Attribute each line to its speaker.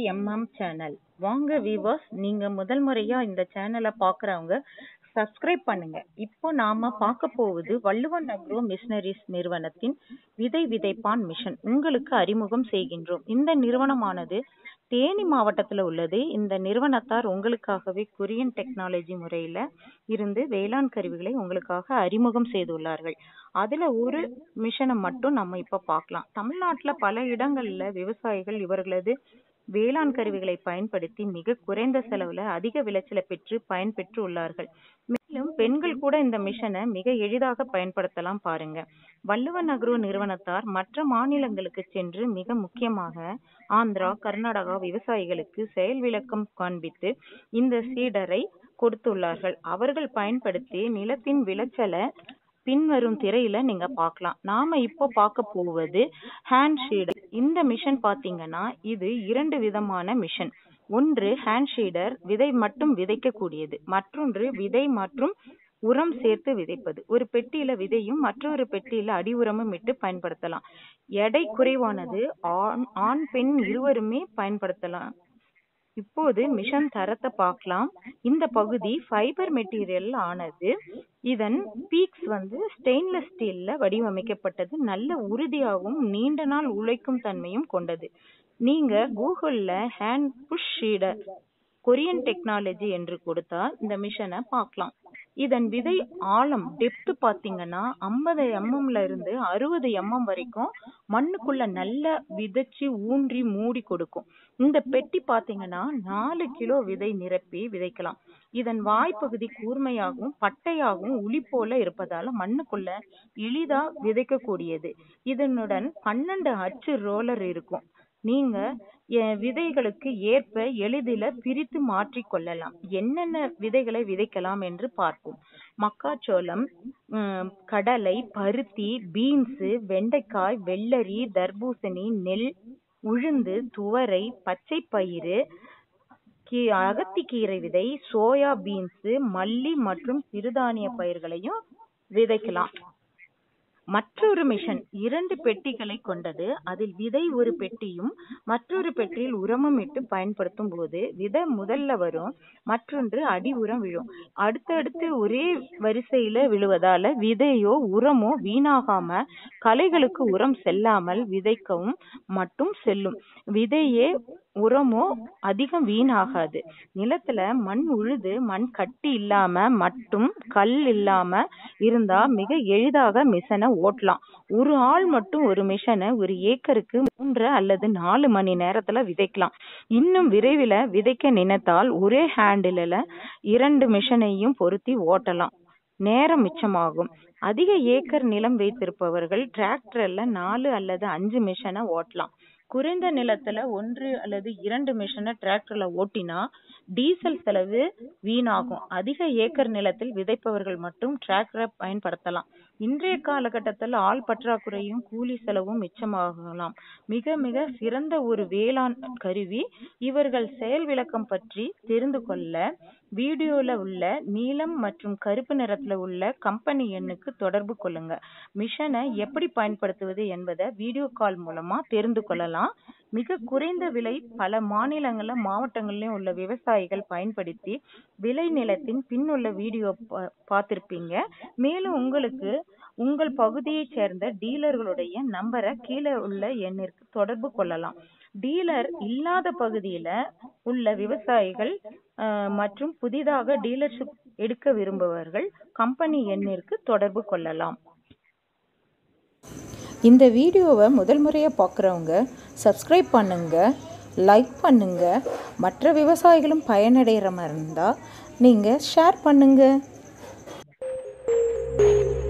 Speaker 1: KMM channel வாங்க viewers நீங்க முதல் முறையா இந்த சேனலை பார்க்குறவங்க சப்ஸ்கிரைப் பண்ணுங்க இப்போ நாம பார்க்க போவது வள்ளுவன் அக்ரோ மிஷனரிஸ் நிறுவனத்தின் விதை விதைப்பான் மிஷன் உங்களுக்கு அறிமுகம் செய்கின்றோம் இந்த நிறுவனமானது தேனி மாவட்டத்தில் உள்ளது இந்த நிறுவனத்தார் உங்களுக்காகவே கொரியன் டெக்னாலஜி முறையில இருந்து வேளாண் கருவிகளை உங்களுக்காக அறிமுகம் செய்துள்ளார்கள் அதுல ஒரு மிஷனை மட்டும் நம்ம இப்ப பார்க்கலாம் தமிழ்நாட்டுல பல இடங்கள்ல விவசாயிகள் இவர்களது வேளாண் கருவிகளை பயன்படுத்தி மிக குறைந்த செலவுல அதிக விளைச்சலை பெற்று பயன்பெற்று உள்ளார்கள் மேலும் பெண்கள் கூட இந்த மிஷனை மிக எளிதாக பயன்படுத்தலாம் பாருங்க வள்ளுவன் அக்ரோ நிறுவனத்தார் மற்ற மாநிலங்களுக்கு சென்று மிக முக்கியமாக ஆந்திரா கர்நாடகா விவசாயிகளுக்கு செயல் விளக்கம் காண்பித்து இந்த சீடரை கொடுத்துள்ளார்கள் அவர்கள் பயன்படுத்தி நிலத்தின் விளைச்சலை பின்வரும் திரையில நீங்க பார்க்கலாம் நாம இப்போ பார்க்க போவது ஹேண்ட் ஷீடர் இந்த மிஷன் பாத்தீங்கன்னா இது இரண்டு விதமான மிஷன் ஒன்று ஹேண்ட் ஷீடர் விதை மட்டும் விதைக்கக்கூடியது மற்றொன்று விதை மற்றும் உரம் சேர்த்து விதைப்பது ஒரு பெட்டியில விதையும் மற்றொரு பெட்டியில அடி உரமும் இட்டு பயன்படுத்தலாம் எடை குறைவானது ஆண் ஆண் பெண் இருவருமே பயன்படுத்தலாம் இப்போது மிஷன் தரத்தை பார்க்கலாம் இந்த பகுதி ஃபைபர் மெட்டீரியல் ஆனது இதன் பீக்ஸ் வந்து ஸ்டெயின்லெஸ் ஸ்டீல்ல வடிவமைக்கப்பட்டது நல்ல உறுதியாகவும் நீண்ட நாள் உழைக்கும் தன்மையும் கொண்டது நீங்க கூகுள்ல hand push seeder Korean technology என்று கொடுத்தா இந்த மிஷனை பார்க்கலாம் இதன் விதை ஆழம் டெப்த் பாத்தீங்கன்னா ஐம்பது எம்எம்ல இருந்து அறுபது எம்எம் வரைக்கும் மண்ணுக்குள்ள நல்லா விதைச்சு ஊன்றி மூடி கொடுக்கும் இந்த பெட்டி பாத்தீங்கன்னா நாலு கிலோ விதை நிரப்பி விதைக்கலாம் இதன் வாய்ப்பகுதி கூர்மையாகவும் பட்டையாகவும் உளி போல இருப்பதால மண்ணுக்குள்ள எளிதா விதைக்கக்கூடியது இதனுடன் பன்னெண்டு அச்சு ரோலர் இருக்கும் நீங்க விதைகளுக்கு ஏற்ப எளிதில பிரித்து மாற்றிக் கொள்ளலாம் என்னென்ன விதைகளை விதைக்கலாம் என்று பார்ப்போம் மக்காச்சோளம் கடலை பருத்தி பீன்ஸ் வெண்டைக்காய் வெள்ளரி தர்பூசணி நெல் உளுந்து துவரை பச்சை பயிறு அகத்திக்கீரை விதை சோயா பீன்ஸ் மல்லி மற்றும் சிறுதானிய பயிர்களையும் விதைக்கலாம் மற்றொரு மிஷன் இரண்டு பெட்டிகளை கொண்டது அதில் விதை ஒரு பெட்டியும் மற்றொரு பெட்டியில் உரமும் இட்டு பயன்படுத்தும் போது விதை முதல்ல வரும் மற்றொன்று அடி உரம் விழும் அடுத்தடுத்து ஒரே வரிசையில விழுவதால விதையோ உரமோ வீணாகாம களைகளுக்கு உரம் செல்லாமல் விதைக்கவும் மட்டும் செல்லும் விதையே உரமோ அதிகம் வீணாகாது நிலத்துல மண் உழுது மண் கட்டி இல்லாம மட்டும் கல் இல்லாம இருந்தா மிக எளிதாக மிஷனை ஓட்டலாம் ஒரு ஆள் மட்டும் ஒரு மிஷனை ஒரு ஏக்கருக்கு மூன்று அல்லது நாலு மணி நேரத்துல விதைக்கலாம் இன்னும் விரைவில் விதைக்க நினைத்தால் ஒரே ஹேண்டில இரண்டு மிஷனையும் பொருத்தி ஓட்டலாம் நேரம் மிச்சமாகும் அதிக ஏக்கர் நிலம் வைத்திருப்பவர்கள் டிராக்டர்ல நாலு அல்லது அஞ்சு மிஷனை ஓட்டலாம் குறைந்த நிலத்துல ஒன்று அல்லது இரண்டு மிஷனை டிராக்டர்ல ஓட்டினா டீசல் செலவு வீணாகும் அதிக ஏக்கர் நிலத்தில் விதைப்பவர்கள் மட்டும் டிராக்டரை பயன்படுத்தலாம் இன்றைய காலகட்டத்தில் ஆள் பற்றாக்குறையும் கூலி செலவும் மிச்சமாகலாம் மிக மிக சிறந்த ஒரு வேளாண் கருவி இவர்கள் செயல் விளக்கம் பற்றி தெரிந்து கொள்ள வீடியோல உள்ள நீலம் மற்றும் கருப்பு நிறத்துல உள்ள கம்பெனி எண்ணுக்கு தொடர்பு கொள்ளுங்க மிஷனை எப்படி பயன்படுத்துவது என்பதை வீடியோ கால் மூலமா தெரிந்து கொள்ளலாம் மிக குறைந்த விலை பல மாநிலங்கள்ல மாவட்டங்கள்லயும் உள்ள விவசாயிகள் பயன்படுத்தி விளை நிலத்தின் பின்னுள்ள வீடியோ பார்த்திருப்பீங்க மேலும் உங்களுக்கு உங்கள் பகுதியை சேர்ந்த டீலர்களுடைய நம்பரை கீழே உள்ள எண்ணிற்கு தொடர்பு கொள்ளலாம் டீலர் இல்லாத பகுதியில உள்ள விவசாயிகள் மற்றும் புதிதாக டீலர்ஷிப் எடுக்க விரும்புபவர்கள் கம்பெனி எண்ணிற்கு தொடர்பு கொள்ளலாம்
Speaker 2: இந்த வீடியோவை முதல் முறையாக பார்க்குறவங்க சப்ஸ்கிரைப் பண்ணுங்க லைக் பண்ணுங்க மற்ற விவசாயிகளும் பயனடைகிற மாதிரி இருந்தால் நீங்கள் ஷேர் பண்ணுங்கள்